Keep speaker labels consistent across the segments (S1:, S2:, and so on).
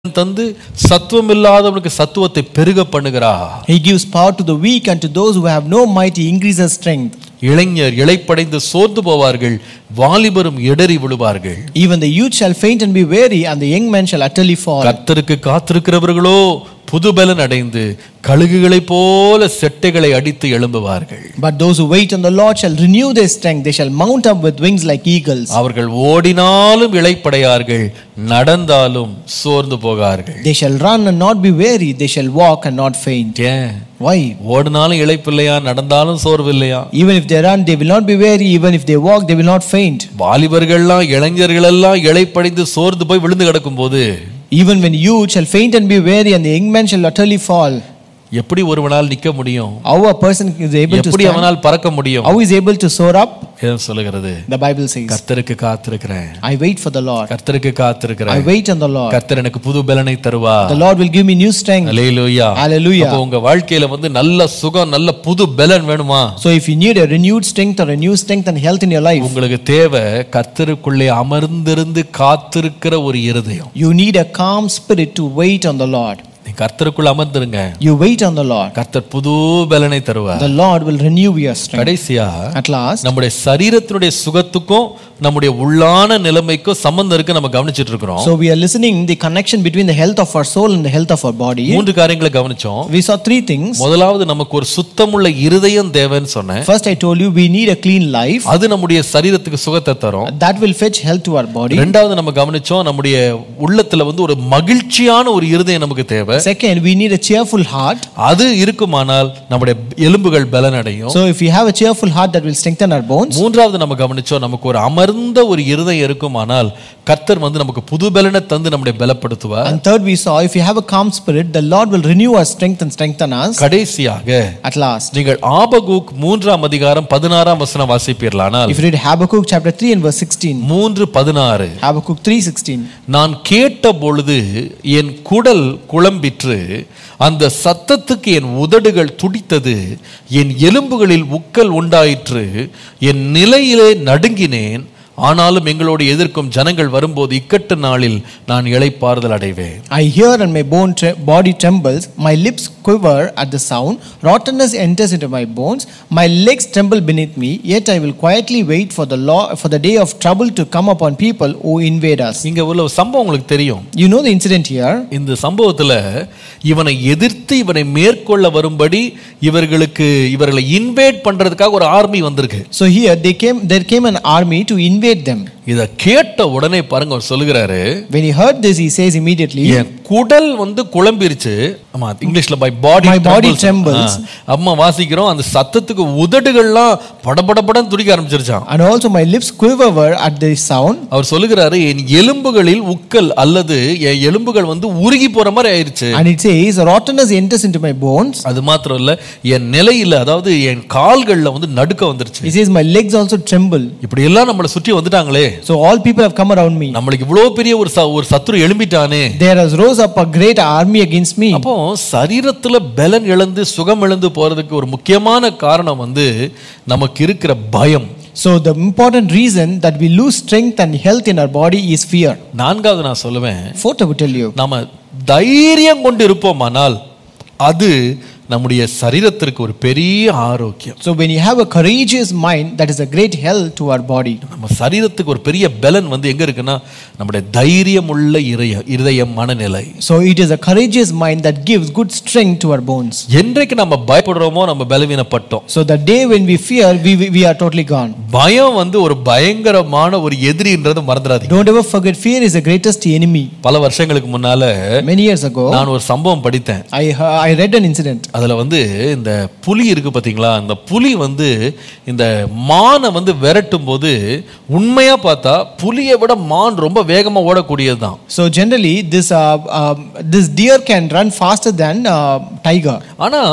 S1: தந்து சத்துவம் இல்லாதவனுக்கு சத்துவத்தை பெருக பண்ணுகிறார்
S2: He gives power to the weak and to those who have no might, he increases strength.
S1: இளைஞர் இளைப்படைந்து சோர்ந்து போவார்கள் வாலிபரும் இடறி விழுவார்கள்
S2: Even the youth shall faint and be weary, and the young men shall utterly fall.
S1: கர்த்தருக்கு காத்திருக்கிறவர்களோ புதுபலன் அடைந்து கழுகுகளைப் போல செட்டைகளை அடித்து எழும்புவார்கள்
S2: But those who wait on the Lord shall renew their strength, they shall mount up with wings like eagles.
S1: அவர்கள் ஓடினாலும் இளைப்படையார்கள் நடந்தாலும் சோர்ந்து போகார்கள்
S2: They shall run and not be weary, they shall walk and not faint.
S1: ஏன்
S2: Why?
S1: ஓடினாலும் இளைப்பில்லையா நடந்தாலும் சோர்வு இல்லையா
S2: Even if they run, they will not be weary, even if they walk, they will not faint.
S1: வாலிபர்கள்லாம் இளைஞர்கள் எல்லாம் இளைப்படைந்து சோர்ந்து போய் விழுந்து கிடக்கும் போது
S2: Even when youth shall faint and be weary, and the young men shall utterly fall.
S1: எப்படி ஒருவனால் நிக்க முடியும்
S2: How a person is able to
S1: எப்படி
S2: stand?
S1: அவனால் பறக்க முடியும்
S2: How is able to soar up?
S1: ஏன் சொல்லுகிறது
S2: The Bible says,
S1: கர்த்தருக்கு காத்திருக்கிறேன்
S2: I wait for the Lord.
S1: கர்த்தருக்கு
S2: I
S1: காத்திருக்கிறேன்
S2: wait on the Lord.
S1: கர்த்தர் எனக்கு புது பலனை தருவா
S2: The Lord will give me new strength.
S1: Hallelujah
S2: Hallelujah.
S1: அப்போ உங்க வாழ்க்கையில வந்து நல்ல சுகம் நல்ல புது பலன் வேணுமா
S2: So if you need a renewed strength or a new strength and health in your life,
S1: உங்களுக்கு தேவை கர்த்தருக்குள்ளே அமர்ந்திருந்து காத்திருக்கிற ஒரு இருதயம்
S2: you need a calm spirit to wait on the Lord.
S1: நீ கர்த்தருக்குள்ள அமர்ந்திருங்க
S2: You wait on the Lord.
S1: கர்த்தர் புது பலனை தருவார்
S2: The Lord will renew your strength.
S1: கடைசியா
S2: At last,
S1: நம்முடைய சரீரத்தினுடைய சுகத்துக்கும் நம்முடைய உள்ளான நிலைமைக்கும் சம்பந்தம் இருக்கு நம்ம கவனிச்சிட்டு இருக்கிறோம்
S2: so we are listening the connection between the health of our soul and the health of our body.
S1: மூன்று காரியங்களை கவனிச்சோம்
S2: We saw three things.
S1: முதலாவது நமக்கு ஒரு சுத்தமுள்ள இருதயம் தேவைன்னு சொன்னேன்
S2: First, I told you we need a clean life
S1: அது நம்முடைய சரீரத்துக்கு சுகத்தை தரும்
S2: that will fetch health to our body.
S1: ரெண்டாவது நம்ம கவனிச்சோம் நம்முடைய உள்ளத்துல வந்து ஒரு மகிழ்ச்சியான ஒரு இருதயம் நமக்கு தேவை
S2: Second, we need a cheerful heart.
S1: அது இருக்குமானால் நம்முடைய எலும்புகள் பலன் அடையும்
S2: So, if we have a cheerful heart, that will strengthen our bones.
S1: மூன்றாவது நம்ம கவனிச்சோம் நமக்கு ஒரு அமர்ந்த ஒரு இருதயம் இருக்குமானால் கர்த்தர் வந்து நமக்கு புது பலனை தந்து நம்முடைய பலப்படுத்துவார்
S2: And third, we saw if we have a calm spirit, the Lord will renew our strength and strengthen us.
S1: கடைசியாக
S2: At last,
S1: நீங்கள் ஆபகூக் மூன்றாம் அதிகாரம் பதினாறாம் வசனம் வாசிப்பீர்களானால்
S2: if you read Habakkuk chapter 3 and verse 16,
S1: மூன்று பதினாறு
S2: Habakkuk 3:16,
S1: நான் கேட்ட பொழுது என் குடல் குழம்பிற்று அந்த சத்தத்துக்கு என் உதடுகள் துடித்தது என் எலும்புகளில் உக்கல் உண்டாயிற்று என் நிலையிலே நடுங்கினேன் ஆனாலும் எங்களோடு எதிர்க்கும் ஜனங்கள் வரும்போது இக்கட்டு நாளில் நான் இளைப்பாறுதல் அடைவேன்
S2: I hear and my bone tre- body trembles, my lips quiver at the sound, rottenness enters into my bones, my legs tremble beneath me, yet I will quietly wait for the law for the day of trouble to come upon people who invade us.
S1: இங்க உள்ள ஒரு சம்பவம் உங்களுக்கு தெரியும்
S2: You know the incident here.
S1: இந்த சம்பவத்துல இவனை எதிர்த்து இவனை மேற்கொள்ள வரும்படி இவர்களுக்கு இவர்களை இன்வேட் பண்றதுக்காக ஒரு ஆர்மி வந்திருக்கு
S2: So here they came there came an army to invade them.
S1: இத கேட்ட உடனே பாருங்க அவர் சொல்லுகிறாரு
S2: When he heard this, he says immediately,
S1: என் குடல் வந்து குழம்பிருச்சு ஆமா இங்கிலீஷ்ல by body
S2: My body trembles.
S1: அம்மா வாசிக்கிறோம் அந்த சத்தத்துக்கு உதடுகள்லாம் படபடபடன்னு துடிக்க ஆரம்பிச்சிருச்சான்
S2: and also my lips quiver at the sound.
S1: அவர் சொல்லுகிறாரு என் எலும்புகளில் உக்கல் அல்லது என் எலும்புகள் வந்து உருகி போற மாதிரி ஆயிருச்சு
S2: And it says, rottenness enters into my bones.
S1: அது மாத்திரம் இல்ல என் நிலையில அதாவது என் கால்கள்ல வந்து நடுக்க வந்துருச்சு
S2: It says, my legs also tremble.
S1: இப்படி எல்லாம் நம்மளை சுற்றி வந்துட்டாங்களே
S2: So all people have come around me.
S1: நம்மளுக்கு இவ்வளவு பெரிய ஒரு ச- ஒரு சத்துரு எழும்பிட்டானே
S2: There has rose up a great army against me.
S1: அப்போ சரீரத்துல பலன் இழந்து சுகம் இழந்து போறதுக்கு ஒரு முக்கியமான காரணம் வந்து நமக்கு இருக்கிற பயம்
S2: So the important reason that we lose strength and health in our body is fear.
S1: நான்காவது நான் சொல்லுவேன்
S2: Fourth, I would tell you.
S1: நாம தைரியம் கொண்டு இருப்போமானால் அது நம்முடைய சரீரத்திற்கு ஒரு பெரிய ஆரோக்கியம்
S2: So when you have a courageous mind, that is a great health to our body.
S1: நம்ம சரீரத்துக்கு ஒரு பெரிய பலன் வந்து எங்க இருக்குன்னா நம்முடைய தைரியம் உள்ள இருதயம் இருதயம் மனநிலை
S2: So it is a courageous mind that gives good strength to our bones.
S1: என்றைக்கு நம்ம பயப்படுறோமோ நம்ம பலவீனப்பட்டோம்
S2: So the day when we fear, we, we, we are totally gone.
S1: பயம் வந்து ஒரு பயங்கரமான ஒரு எதிரின்றது மறந்துடாதீங்க
S2: Don't ever forget, fear is the greatest enemy.
S1: பல வருஷங்களுக்கு முன்னால
S2: Many years ago,
S1: நான் ஒரு சம்பவம் படித்தேன்
S2: I, I read an incident.
S1: அதுல வந்து இந்த புலி இருக்கு பாத்தீங்களா இந்த புலி வந்து இந்த மானை வந்து விரட்டும் போது உண்மையா பார்த்தா புலியை விட மான் ரொம்ப வேகமா ஓடக்கூடியதுதான்
S2: So generally, this, uh, um, this deer can run faster than uh, tiger.
S1: ஆனா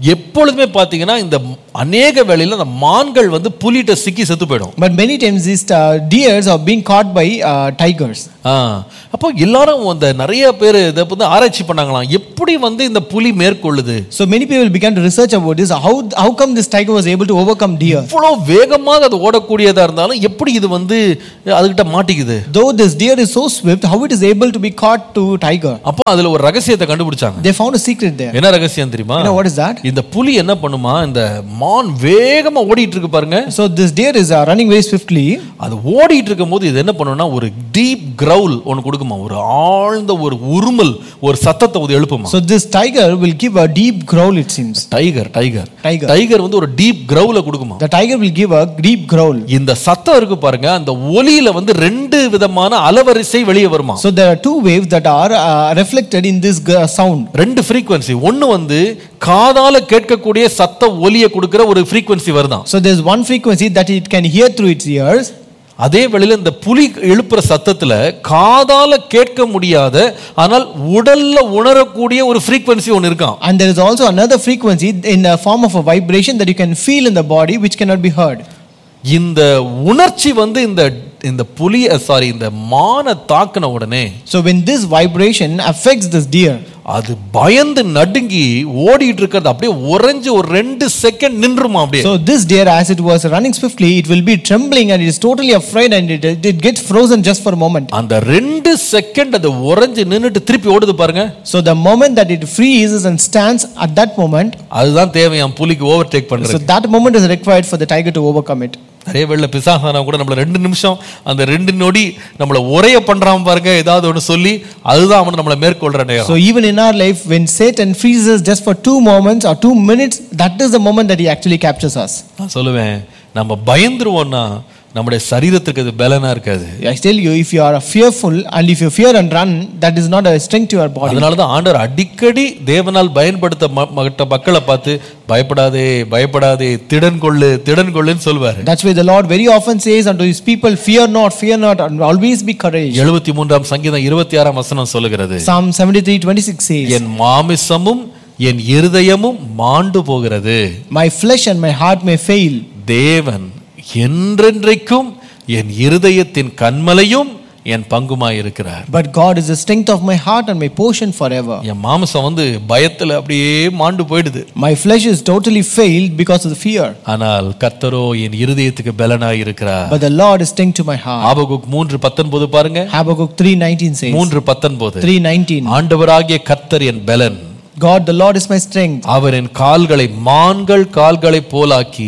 S1: எப்பொழுதுமே பாத்தீங்கன்னா இந்த அநேக வேளையில அந்த மான்கள் வந்து புலிகிட்ட சிக்கி செத்து போயிடும்
S2: But many times these uh, deers are being caught by uh, tigers.
S1: ஆ, அப்போ எல்லாரும் அந்த நிறைய பேர் இதை வந்து ஆராய்ச்சி பண்ணாங்களாம் எப்படி வந்து இந்த புலி மேற்கொள்ளுது
S2: So many people began to research about this. How, how come this tiger was able to overcome deer?
S1: இவ்வளோ வேகமாக அது ஓடக்கூடியதா இருந்தாலும் எப்படி இது வந்து அதுகிட்ட மாட்டிக்குது
S2: Though this deer is so swift, how it is able to be caught to tiger?
S1: அப்போ அதுல ஒரு ரகசியத்தை கண்டுபிடிச்சாங்க
S2: They found a secret there.
S1: என்ன ரகசியம் தெரியுமா
S2: You know what is that?
S1: இந்த புலி என்ன பண்ணுமா இந்த மான் வேகமா ஓடிட்டு இருக்கு பாருங்க
S2: So this deer is uh, running very swiftly.
S1: அது ஓடிட்டு இருக்கும் போது இது என்ன பண்ணும்னா ஒரு டீப் கிரவுல் ஒன்னு கொடுக்குமா ஒரு ஆழ்ந்த ஒரு உருமல் ஒரு சத்தத்தை ஒரு எழுப்புமா
S2: So this tiger will give a deep growl, it seems.
S1: Tiger tiger
S2: Tiger.
S1: Tiger வந்து ஒரு டீப் கிரவுல கொடுக்குமா
S2: The tiger will give a deep growl.
S1: இந்த சத்தம் இருக்கு பாருங்க அந்த ஒலியில வந்து ரெண்டு விதமான அலவரிசை வெளியே வருமா
S2: So there are two waves that are uh, reflected in this g- sound.
S1: ரெண்டு frequency ஒன்னு வந்து காதால கேட்கக்கூடிய சத்த ஒலியை கொடுக்கிற ஒரு frequency வருதாம்
S2: So there's one frequency that it can hear through its ears.
S1: அதே வேளையில இந்த புலி எழுப்புற சத்தத்துல காதால கேட்க முடியாத ஆனால் உடல்ல உணரக்கூடிய ஒரு frequency ஒன்னு இருக்காம்
S2: And there is also another frequency in the form of a vibration that you can feel in the body which cannot be heard.
S1: இந்த உணர்ச்சி வந்து இந்த இந்த புலிய சாரி இந்த மானை தாக்கின உடனே
S2: So when this vibration affects this deer,
S1: அது பயந்து நடுங்கி ஓடிட்டு இருக்கிறது அப்படியே உறைஞ்சு ஒரு ரெண்டு செகண்ட் நின்றுமா அப்படியே
S2: so this deer as it was running swiftly, it will be trembling and it is totally afraid and it, it gets frozen just for a moment.
S1: அந்த ரெண்டு செகண்ட் அது உறைஞ்சு நின்னுட்டு திருப்பி ஓடுது பாருங்க
S2: So the moment that it freezes and stands at that moment,
S1: அதுதான் தேவையாம் புலிக்கு ஓவர் டேக் பண்றது
S2: so that moment is required for the tiger to overcome it.
S1: நிறைய வேளை பிசாசானா கூட நம்மள ரெண்டு நிமிஷம் அந்த ரெண்டு நொடி நம்மள உரைய பண்றான் பாருங்க ஏதாவது ஒன்று சொல்லி அதுதான் அவன் நம்மளை மேற்கொள்ற நேரம்
S2: So even in our life, when Satan freezes just for two moments or two minutes, that is the moment that he actually captures us.
S1: நான் சொல்லுவேன் நம்ம பயந்துருவோம்னா நம்முடைய சரீரத்துக்கு அது பலனா இருக்காது
S2: I tell you, if you are fearful and if you fear and run, that is not a strength to your body.
S1: அதனால தான் ஆண்டவர் அடிக்கடி தேவனால் பயன்படுத்த ம- மற்ற மக்களை பார்த்து பயப்படாதே பயப்படாதே திடன் கொள்ளு திடன் கொள்ளுன்னு சொல்வாரு
S2: That's why the Lord very often says unto his people, Fear not, fear not, and always be courage.
S1: எழுபத்தி மூன்றாம் சங்கீதம் இருபத்தி ஆறாம் வசனம் சொல்லுகிறது
S2: Psalm 73 26 says,
S1: என் மாமிசமும் என் இருதயமும் மாண்டு போகிறது
S2: My flesh and my heart may fail,
S1: தேவன் என்றென்றைக்கும் என் இருதயத்தின் கண்மலையும் என் பங்குமாய் இருக்கிறார்
S2: but God is the strength of my heart and my portion forever.
S1: என் மாமிசம் வந்து பயத்துல அப்படியே மாண்டு போயிடுது
S2: My flesh is totally failed because of the fear,
S1: ஆனால் கர்த்தரோ என் இருதயத்துக்கு பலனாய் இருக்கிறார்
S2: but the Lord is strength to my heart.
S1: Habakkuk மூன்று பத்தொன்பது பாருங்க
S2: Habakkuk 3:19 says,
S1: மூன்று பத்தொன்பது
S2: 3:19
S1: ஆண்டவராகிய கர்த்தர் என் பலன்
S2: God the Lord is my strength.
S1: அவர் என் கால்களை மான்கள் கால்களை போலாக்கி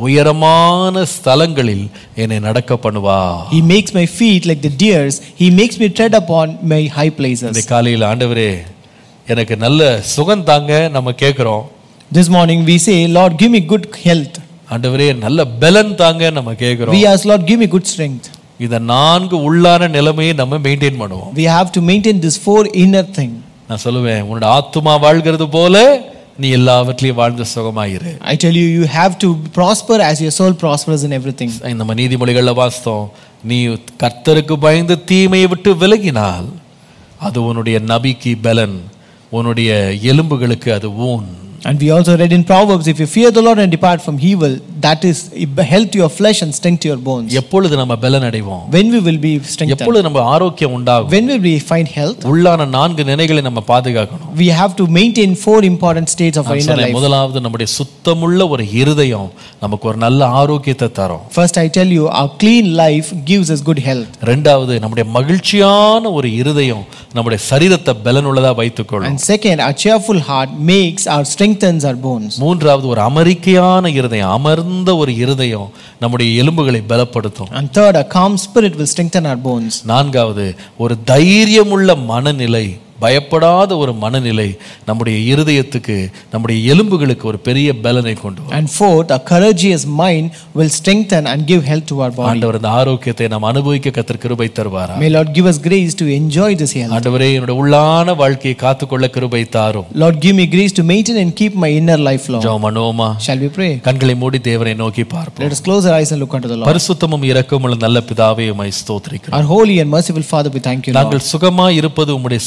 S1: உயரமான ஸ்தலங்களில் என்னை நடக்க பண்ணுவா
S2: He makes my feet like the deer's. He makes me tread upon my high
S1: இந்த
S2: places.
S1: காலையில் ஆண்டவரே எனக்கு நல்ல சுகம் தாங்க நம்ம கேட்குறோம்
S2: This morning we say, Lord, give me good health.
S1: ஆண்டவரே நல்ல பலன் தாங்க நம்ம கேட்குறோம்
S2: We ask, Lord, give me good strength.
S1: இந்த நான்கு உள்ளான நிலைமையை நம்ம மெயின்டைன் பண்ணுவோம்
S2: We have to maintain this four inner thing.
S1: நான் சொல்லுவேன் உன்னோட ஆத்துமா வாழ்கிறது போல நீ எல்லாவற்றிலையும் வாழ்ந்து சுகமாயிரு
S2: I tell you, you have to prosper as your soul prospers in everything.
S1: நம்ம நீதிமொழிகளில் வாசித்தோம் நீ கர்த்தருக்கு பயந்து தீமையை விட்டு விலகினால் அது உன்னுடைய நபிக்கு பலன் உன்னுடைய எலும்புகளுக்கு அது ஊன்
S2: And we also read in Proverbs, if you fear the Lord and depart from evil, that is health to your flesh and strength to your bones.
S1: எப்பொழுது நம்ம பலன் அடைவோம்
S2: When we will be strengthened?
S1: எப்பொழுது நம்ம ஆரோக்கியம் உண்டாகும்
S2: When will we find health?
S1: உள்ளான நான்கு நிலைகளை நம்ம பாதுகாக்கணும்
S2: We have to maintain four important states of our
S1: நான்
S2: inner
S1: சொன்னேன்,
S2: life.
S1: முதலாவது நம்முடைய சுத்தமுள்ள ஒரு இருதயம் நமக்கு ஒரு நல்ல ஆரோக்கியத்தை தரும்
S2: First, I tell you, our clean life gives us good health.
S1: ரெண்டாவது நம்முடைய மகிழ்ச்சியான ஒரு இருதயம் நம்முடைய சரீரத்தை பலனுள்ளதா வைத்துக்கொள்ளும்
S2: And second, our cheerful heart makes our strengthens our bones.
S1: மூன்றாவது ஒரு அமெரிக்கையான இருதயம் அமர்ந்த ஒரு இருதயம் நம்முடைய எலும்புகளை பலப்படுத்தும்
S2: And third, a calm spirit will strengthen our bones.
S1: நான்காவது ஒரு தைரியமுள்ள மனநிலை பயப்படாத ஒரு மனநிலை நம்முடைய இருதயத்துக்கு நம்முடைய எலும்புகளுக்கு ஒரு பெரிய பலனை கொண்டு வரும்
S2: And fourth, a courageous mind will strengthen and give health to our body.
S1: ஆண்டவர் இந்த ஆரோக்கியத்தை நாம் அனுபவிக்க கத்தர் கிருபை தருவாரா
S2: May Lord give us grace to enjoy this health.
S1: ஆண்டவரே என்னுடைய உள்ளான வாழ்க்கையை காத்துக்கொள்ள கிருபை தாரும்
S2: Lord, give me grace to maintain and keep my inner life, Lord.
S1: ஜெபம் பண்ணுவோமா
S2: Shall we pray?
S1: கண்களை மூடி தேவனை நோக்கி பார்ப்போம்
S2: Let us close our eyes and look unto the Lord.
S1: பரிசுத்தமும் இரக்கமுள்ள நல்ல பிதாவே உம்மை ஸ்தோத்திரிக்கிறோம்
S2: Our holy and merciful Father, we thank you, Lord.
S1: நாங்கள் சுகமா இருப்பது உம்முடைய சித்தம்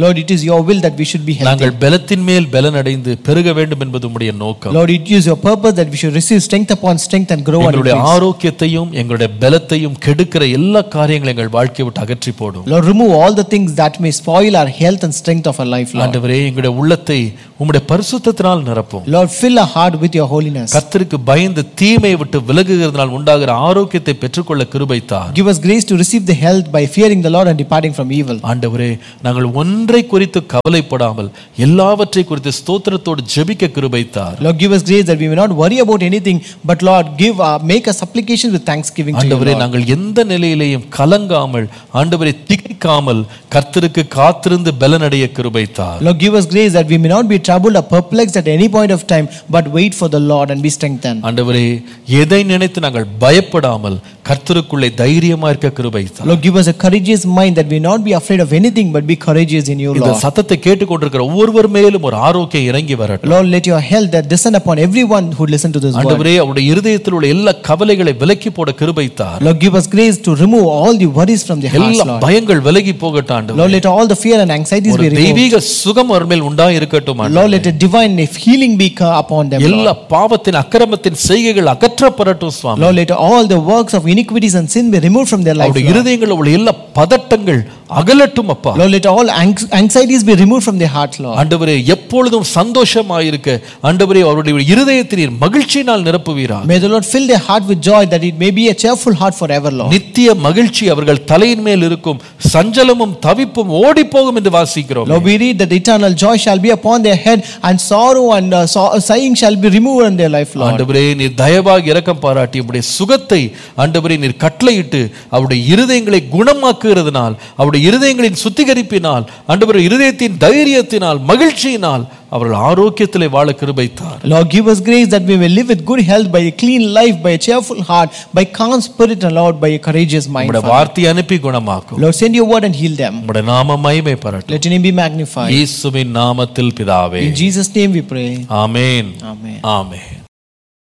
S2: Lord, it is your will that we should be healthy.
S1: நாங்கள் பலத்தின் மேல் பலன் அடைந்து பெருக வேண்டும் என்பது உம்முடைய நோக்கம்
S2: Lord, it is your purpose that we should receive strength upon strength and grow and
S1: எங்களுடைய
S2: increase.
S1: ஆரோக்கியத்தையும் எங்களுடைய பலத்தையும் கெடுக்கிற எல்லா காரியங்களையும் எங்கள் வாழ்க்கையை விட்டு அகற்றி போடும்
S2: Lord, remove all the things that may spoil our health and strength of our life, Lord.
S1: ஆண்டவரே எங்களுடைய உள்ளத்தை உம்முடைய பரிசுத்தத்தினால் நிரப்பும்
S2: Lord, fill our heart with your holiness.
S1: கர்த்தருக்கு பயந்து தீமையை விட்டு விலகுகிறதுனால் உண்டாகிற ஆரோக்கியத்தை பெற்றுக்கொள்ள கிருபைத்தார்
S2: Give us grace to receive the health by fearing the Lord and departing from evil.
S1: ஆண்டவரே நாங்கள் ஒன்றை குறித்து கவலைப்படாமல் எல்லாவற்றை குறித்து ஸ்தோத்திரத்தோடு ஜெபிக்க கிருபைத்தார்
S2: Lord, give us grace that we may not worry about anything, but Lord, give uh, make us supplications with thanksgiving to you.
S1: ஆண்டவரே
S2: Lord.
S1: நாங்கள் எந்த நிலையிலேயும் கலங்காமல் ஆண்டவரை திகைக்காமல் கர்த்தருக்கு காத்திருந்து பலனடைய கிருபைத்தார்
S2: Lord, give us grace that we may not be troubled or perplexed at any point of time, but wait for the Lord and be strengthened.
S1: ஆண்டவரே எதை நினைத்து நாங்கள் பயப்படாமல் கர்த்தருக்குள்ளே தைரியமா இருக்க கிருபைத்தார்
S2: Lord, give us a courageous mind that we not be afraid of anything, but be courageous in you,
S1: இந்த
S2: Lord.
S1: சத்தத்தை கேட்டுக்கொண்டிருக்கிற ஒவ்வொருவர் மேலும் ஒரு ஆரோக்கியம் இறங்கி வரட்டும்
S2: Lord, let your health that descend upon everyone who listen to this word.
S1: ஆண்டவரே அவருடைய இருதயத்தில் உள்ள எல்லா கவலைகளை விலக்கி போட கிருபைத்தார்
S2: Lord, give us grace to remove all the worries from the hearts,
S1: எல்லா
S2: Lord.
S1: பயங்கள் விலகி போகட்டும் ஆண்டவரே.
S2: Lord, let all the fear and anxieties
S1: ஒரு
S2: be removed.
S1: தெய்வீக சுகம் அவர் மேல் உண்டா இருக்கட்டும் ஆண்டவரே.
S2: Lord, let a divine healing be co- upon them. Lord.
S1: எல்லா பாவத்தின் அக்கிரமத்தின் செய்கைகள் அகற்றப்படட்டும் சுவாமி
S2: Lord, let all the works of iniquities and sin be removed from their life.
S1: அவருடைய
S2: Lord.
S1: இருதயங்களில் உள்ள எல்லா பதட்டங்கள் அகலட்டும் அப்பா
S2: Lord, let all anx- anxieties be removed from their hearts, Lord.
S1: ஆண்டவரே எப்பொழுதும் சந்தோஷமாயிருக்க ஆண்டவரே அவருடைய இருதயத்தை நீர் மகிழ்ச்சியினால் நிரப்புவீரா
S2: May the Lord fill their heart with joy that it may be a cheerful heart forever, Lord.
S1: நித்திய மகிழ்ச்சி அவர்கள் தலையின் மேல் இருக்கும் சஞ்சலமும் தவிப்பும் ஓடி போகும் என்று வாசிக்கிறோம்
S2: Lord, we read that eternal joy shall be upon their head and sorrow and uh, so- sighing shall be removed in their life, Lord.
S1: ஆண்டவரே நீர் தயவாக இரக்கம் பாராட்டி உடைய சுகத்தை ஆண்டவரே நீர் கட்டளையிட்டு அவருடைய இருதயங்களை குணமாக்குகிறதுனால் அவருடைய இருதயங்களின் சுத்திகரிப்பினால் ஆண்டவரே இருதயத்தின் தைரியத்தினால் மகிழ்ச்சியினால் அவர்கள் ஆரோக்கியத்திலே வாழ கிருபைத்தார்
S2: Lord, give us grace that we may live with good health by a clean life, by a cheerful heart, by calm spirit, and Lord, by a courageous mind.
S1: உம்முடைய
S2: Father.
S1: வார்த்தை அனுப்பி குணமாக்கும்
S2: Lord, send your word and heal them.
S1: உம்முடைய நாம மகிமை பரட்டும்
S2: Let your name be magnified.
S1: இயேசுவின் நாமத்தில் பிதாவே
S2: In Jesus' name we pray.
S1: Amen
S2: Amen.
S1: Amen